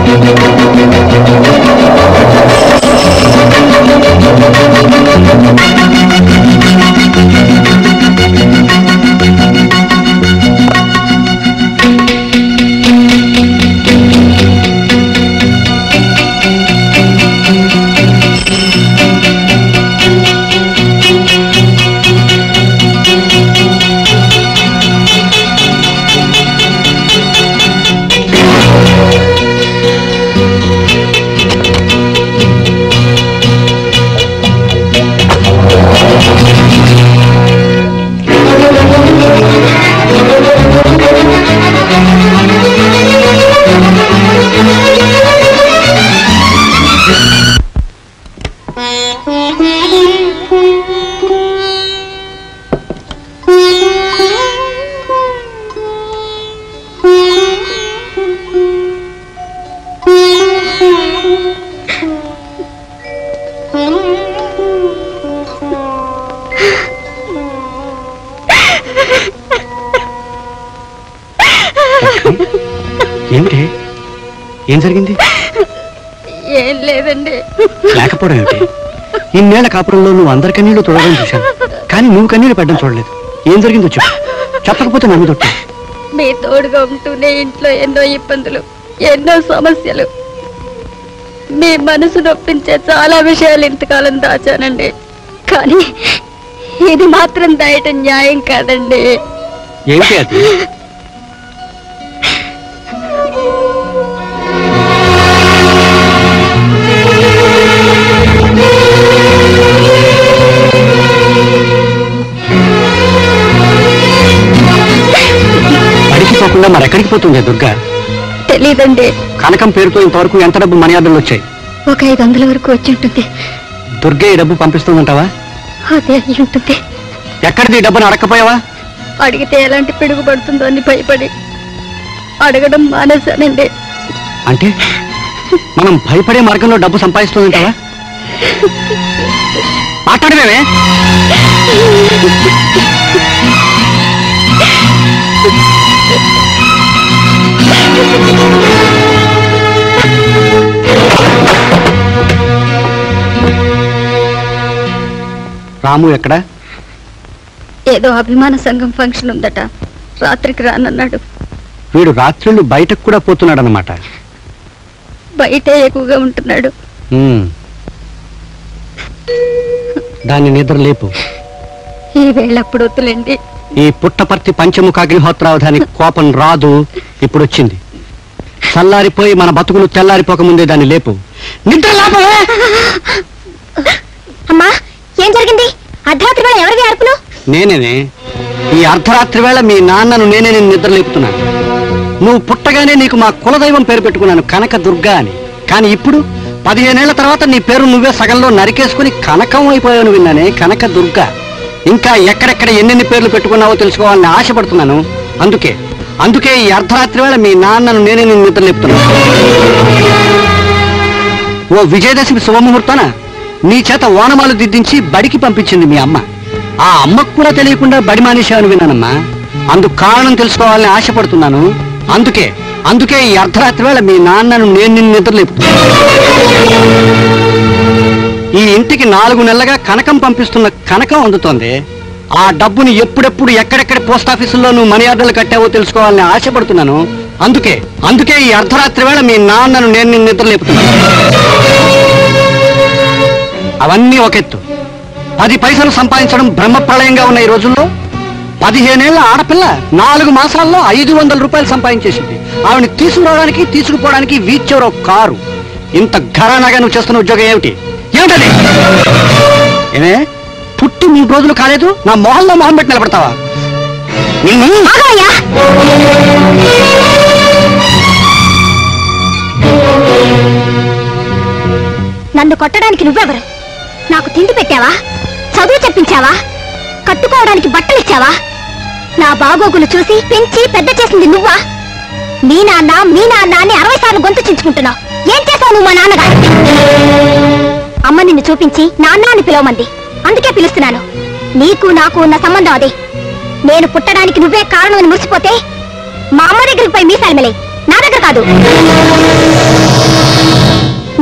ఏమిటి ఏం జరిగింది ఏం లేదండి లేకపోవడం ఏమిటి ఇన్నేళ్ల కాపురంలో నువ్వు అందరి కన్నీళ్లు తొడగడం చూశాను కానీ నువ్వు కన్నీళ్లు పెట్టడం చూడలేదు ఏం జరిగిందో చెప్పు చెప్పకపోతే నమ్మి తొట్టు మీ తోడుగా ఉంటూనే ఇంట్లో ఎన్నో ఇబ్బందులు ఎన్నో సమస్యలు మీ మనసు నొప్పించే చాలా విషయాలు ఇంతకాలం దాచానండి కానీ ఇది మాత్రం దాయటం న్యాయం కాదండి ఏమిటి అది బడికి పోకుండా మరెక్కడికి పోతుంది దుర్గా తెలీదండి కనకం పేరుతో ఇంతవరకు ఎంత డబ్బు మర్యాదలు వచ్చాయి ఒక ఐదు వందల వరకు వచ్చి ఉంటుంది దుర్గే ఈ డబ్బు పంపిస్తుందంటావా అదే అయి ఉంటుంది ఎక్కడిది ఈ డబ్బును అడగకపోయావా అడిగితే ఎలాంటి పిడుగు పడుతుందో అని భయపడి అడగడం మానేశానండి అంటే మనం భయపడే మార్గంలో డబ్బు సంపాదిస్తుందంటావా మాట్లాడమేమే రాము ఎక్కడ ఏదో అభిమాన సంఘం ఫంక్షన్ ఉందట రాత్రికి రానన్నాడు వీడు రాత్రులు బయటకు కూడా పోతున్నాడనమాట బయటే ఎక్కువగా ఉంటున్నాడు ఉమ్. దాన్ని నిద్ర లేపు ఈ వేళప్పుడు వద్దులేండి ఈ పుట్టపర్తి పంచముఖాగ్నిహోత్రావధాని కోపం రాదు ఇప్పుడు వచ్చింది చల్లారిపోయి మన బతుకులు తెల్లారిపోక ముందే దాన్ని లేపు నిద్ర లేపవే అమ్మా ఏం జరిగింది అర్ధరాత్రి వేళ ఎవరివి అరుపులు నేనేనే ఈ అర్ధరాత్రి వేళ మీ నాన్నను నేనే నేను నిద్ర లేపుతున్నాను నువ్వు పుట్టగానే నీకు మా కులదైవం పేరు పెట్టుకున్నాను కనక దుర్గా అని కానీ ఇప్పుడు పదిహేనేళ్ల తర్వాత నీ పేరు నువ్వే సగంలో నరికేసుకుని కనకం అయిపోయావు విన్నానే కనక దుర్గా ఇంకా ఎక్కడెక్కడ ఎన్నెన్ని పేర్లు పెట్టుకున్నావో తెలుసుకోవాలని ఆశపడుతున్నాను అందుకే అందుకే ఈ అర్ధరాత్రి వేళ మీ నాన్నను నేనే నేను నిద్ర లేపుతున్నాను ఓ విజయదశమి శుభముహూర్తాన నీ చేత ఓనమాలు దిద్దించి బడికి పంపించింది మీ అమ్మ ఆ అమ్మకు కూడా తెలియకుండా బడి మానేశావని విన్నానమ్మా అందుకు కారణం తెలుసుకోవాలని ఆశపడుతున్నాను అందుకే అందుకే ఈ అర్ధరాత్రి వేళ మీ నాన్నను నేను నిన్ను నిద్రలేపుతున్నాను ఈ ఇంటికి నాలుగు నెలలుగా కనకం పంపిస్తున్న కనకం అందుతోంది ఆ డబ్బుని ఎప్పుడెప్పుడు ఎక్కడెక్కడ పోస్ట్ ఆఫీసుల్లో నువ్వు మనీ ఆర్డర్లు కట్టావో తెలుసుకోవాలని ఆశపడుతున్నాను అందుకే అందుకే ఈ అర్ధరాత్రి వేళ మీ నాన్నను నేను నిన్ను నిద్రలేపుతున్నాను అవన్నీ ఒక ఎత్తు పది పైసలు సంపాదించడం బ్రహ్మ ప్రళయంగా ఉన్న ఈ రోజుల్లో పదిహేనేళ్ల ఆడపిల్ల నాలుగు మాసాల్లో ఐదు వందల రూపాయలు సంపాదించేసింది ఆవిడని తీసుకురావడానికి తీసుకుపోవడానికి వీచోరో కారు ఇంత ఘరానాగా నువ్వు చేస్తున్న ఉద్యోగం ఏమిటి ఏమిటది ఏమే పుట్టి మూడు రోజులు కాలేదు నా మొహంలో మొహం పెట్టి నిలబడతావా నిన్ను నన్ను కొట్టడానికి నువ్వెవరు నాకు తిండి పెట్టావా చదువు చెప్పించావా కట్టుకోవడానికి బట్టలు ఇచ్చావా నా బాగోగులు చూసి పెంచి పెద్ద చేసింది నువ్వా మీ నాన్న మీ నాన్న అని అరవై సార్లు గొంతు చించుకుంటున్నావు ఏం చేశావు నువ్వు మా నాన్నగా అమ్మ నిన్ను చూపించి నాన్న అని పిలవమంది అందుకే పిలుస్తున్నాను నీకు నాకు ఉన్న సంబంధం అదే నేను పుట్టడానికి నువ్వే కారణం అని మురిసిపోతే మా అమ్మ దగ్గరికి పోయి మీసాలు మెలే నా దగ్గర కాదు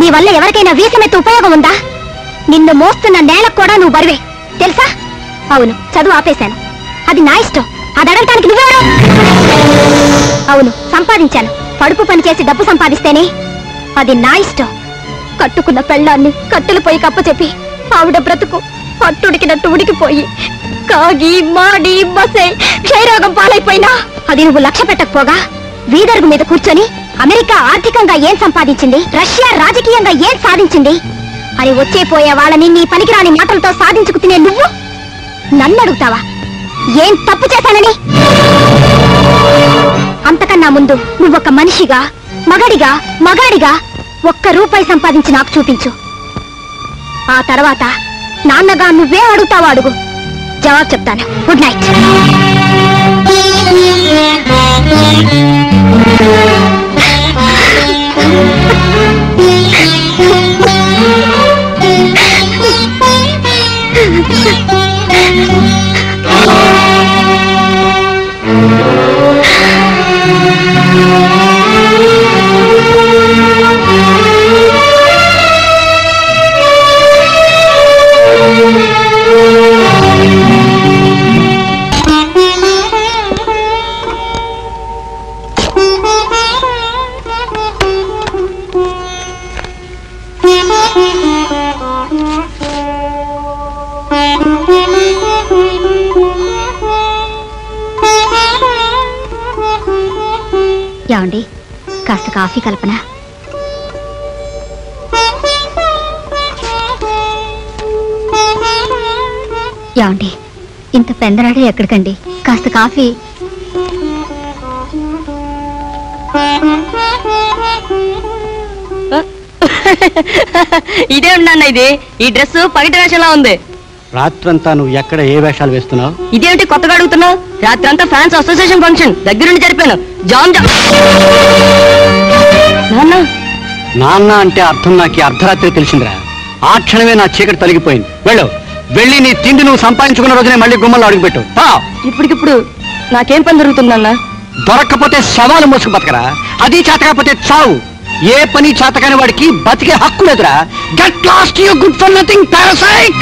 వల్ల ఎవరికైనా వీసమెత్త ఉపయోగం ఉందా నిన్ను మోస్తున్న నేలకు కూడా నువ్వు బరివే తెలుసా అవును చదువు ఆపేశాను అది నా ఇష్టం అది అడగటానికి నువ్వెవరు అవును సంపాదించాను పడుపు పని చేసి డబ్బు సంపాదిస్తేనే అది నా ఇష్టం కట్టుకున్న పెళ్ళాన్ని కట్టెలు పోయి కప్ప చెప్పి ఆవిడ బ్రతుకు పట్టుడికినట్టు ఉడికిపోయి కాగి మాడి బసే క్షయరోగం పాలైపోయినా అది నువ్వు లక్ష్య పెట్టకపోగా వీదరుగు మీద కూర్చొని అమెరికా ఆర్థికంగా ఏం సంపాదించింది రష్యా రాజకీయంగా ఏం సాధించింది అని వచ్చే పోయే వాళ్ళని నీ పనికిరాని మాటలతో సాధించుకు తినే నువ్వు నన్ను అడుగుతావా ఏం తప్పు చేశానని అంతకన్నా ముందు నువ్వొక మనిషిగా మగడిగా మగాడిగా ఒక్క రూపాయి సంపాదించి నాకు చూపించు ఆ తర్వాత నాన్నగా నువ్వే అడుగుతావో అడుగు జవాబు చెప్తాను గుడ్ నైట్ ఏమండి కాస్త కాఫీ కల్పన ఏమండి ఇంత పెందరాడే ఎక్కడికండి కాస్త కాఫీ ఇదే ఉన్నాన్న ఇది ఈ డ్రెస్ పగిటి వేషంలా ఉంది రాత్రంతా నువ్వు ఎక్కడ ఏ వేషాలు వేస్తున్నావు ఇదేమిటి కొత్తగా అడుగుతున్నావు రాత్రి అంతా ఫ్యాన్స్ అసోసియేషన్ ఫంక్షన్ దగ్గరుండి జరిపాను జామ్ జామ్ నాన్న నాన్న అంటే అర్థం నాకు ఈ అర్ధరాత్రి తెలిసిందిరా ఆ క్షణమే నా చీకటి తొలగిపోయింది వెళ్ళు వెళ్ళి నీ తిండి నువ్వు సంపాదించుకున్న రోజునే మళ్ళీ గుమ్మల్లో అడుగుపెట్టు పా ఇప్పటికిప్పుడు నాకేం పని జరుగుతుంది నాన్న దొరక్కపోతే శవాలు మోసుకు బతకరా అది చేతకాకపోతే చావు ఏ పని చేతకాని వాడికి బతికే హక్కు లేదురా get lost you good for nothing parasite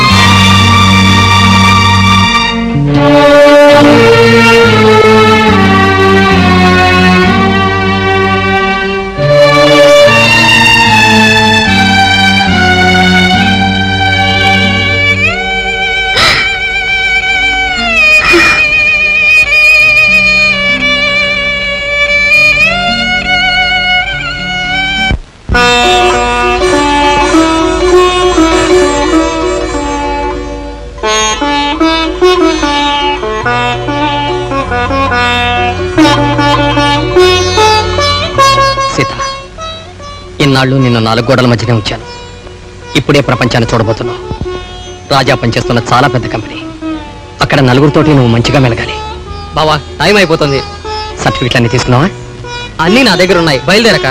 Seetha ఇన్నాళ్ళు నిన్ను నాలుగు గోడల మధ్యనే ఉంచాను ఇప్పుడే ప్రపంచాన్ని చూడబోతున్నావు రాజా పనిచేస్తున్న చాలా పెద్ద కంపెనీ అక్కడ నలుగురితోటి నువ్వు మంచిగా మెలగాలి బావా టైం అయిపోతుంది సర్టిఫికెట్లు అన్ని తీసుకున్నావా అన్నీ నా దగ్గర ఉన్నాయి బయలుదేరక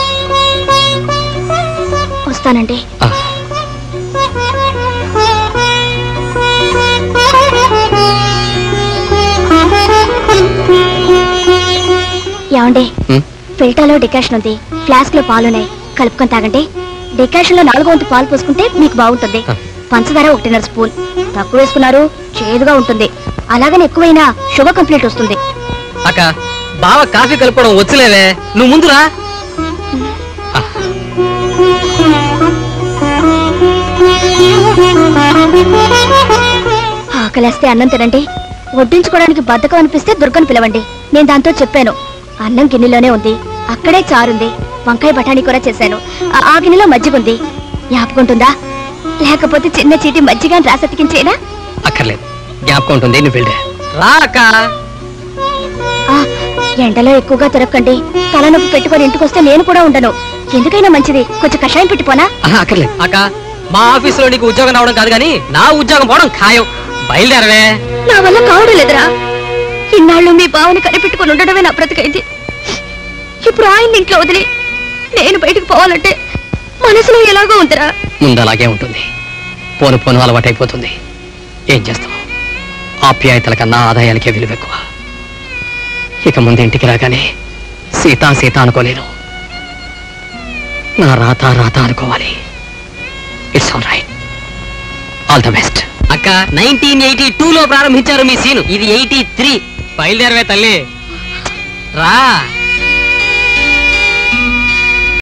వస్తానండి ఆ, ఏమండి ఉమ్, ఫిల్టర్లో డికాషన్ ఉంది ఫ్లాస్క్ లో పాలున్నాయి కలుపుకొని తాగండి డికాషన్ లో నాలుగో వంతు పాలు పోసుకుంటే మీకు బాగుంటుంది ఆ. పంచదార ఒకటిన్నర స్పూన్ తక్కువ వేసుకున్నారు చేదుగా ఉంటుంది అలాగని ఎక్కువైనా షుగర్ కంప్లీట్ వస్తుంది అక్క బావ కాఫీ కలుపుకోవడం వచ్చలేవే నువ్వు ముందురా ఆ, ఆకలేస్తే అన్నం తినండి వడ్డించుకోవడానికి బద్ధకం అనిపిస్తే దుర్గను పిలవండి నేను దాంతో చెప్పాను అన్నం గిన్నెలోనే ఉంది అక్కడే చారుంది వంకాయ బఠానీ కూర చేశాను ఆ- ఆ గిన్నెలో మజ్జిగ ఉంది జ్ఞాపకుంటుందా లేకపోతే చిన్న చీటి మజ్జిగ రాసతికించేనా అక్కర్లేదు జ్ఞాపకం ఉంటుంది నువ్వు వెళ్ళే రా అక్క ఆ, ఎండలో ఎక్కువగా తిరగకండి తలనొప్పి పెట్టుకొని ఇంటికొస్తే నేను కూడా ఉండను ఎందుకైనా మంచిది కొంచెం కషాయం పెట్టిపోనా ఆహా, అక్కర్లేదు అక్క మా ఆఫీసులో నీకు ఉద్యోగం రావడం కాదు కానీ నా ఉద్యోగం పోవడం ఖాయం బయలుదేరవే నా వల్ల కావడం లేదురా ఇన్నాళ్ళు మీ బావని కనిపెట్టుకుని ఉండడమే నా బ్రతికైంది ఇప్పుడు ఆయన ఇంట్లో వదిలి నేను బయటకు పోవాలంటే మనసులో ఎలాగో ఉందిరా ముందు అలాగే ఉంటుంది పోను పోను అలవాటైపోతుంది ఏం చేస్తాం ఆప్యాయతల కన్నా ఆదాయానికే విలువ ఎక్కువ ఇక ముందు ఇంటికి రాగానే సీత సీత అనుకోలేను నా రాత రాత అనుకోవాలి it's all right all the best అక్క నైన్టీన్ ఎయిటీ టూ లో ప్రారంభించారు మీ సీను ఇది ఎయిటీ త్రీ బయలుదేరవే తల్లి రా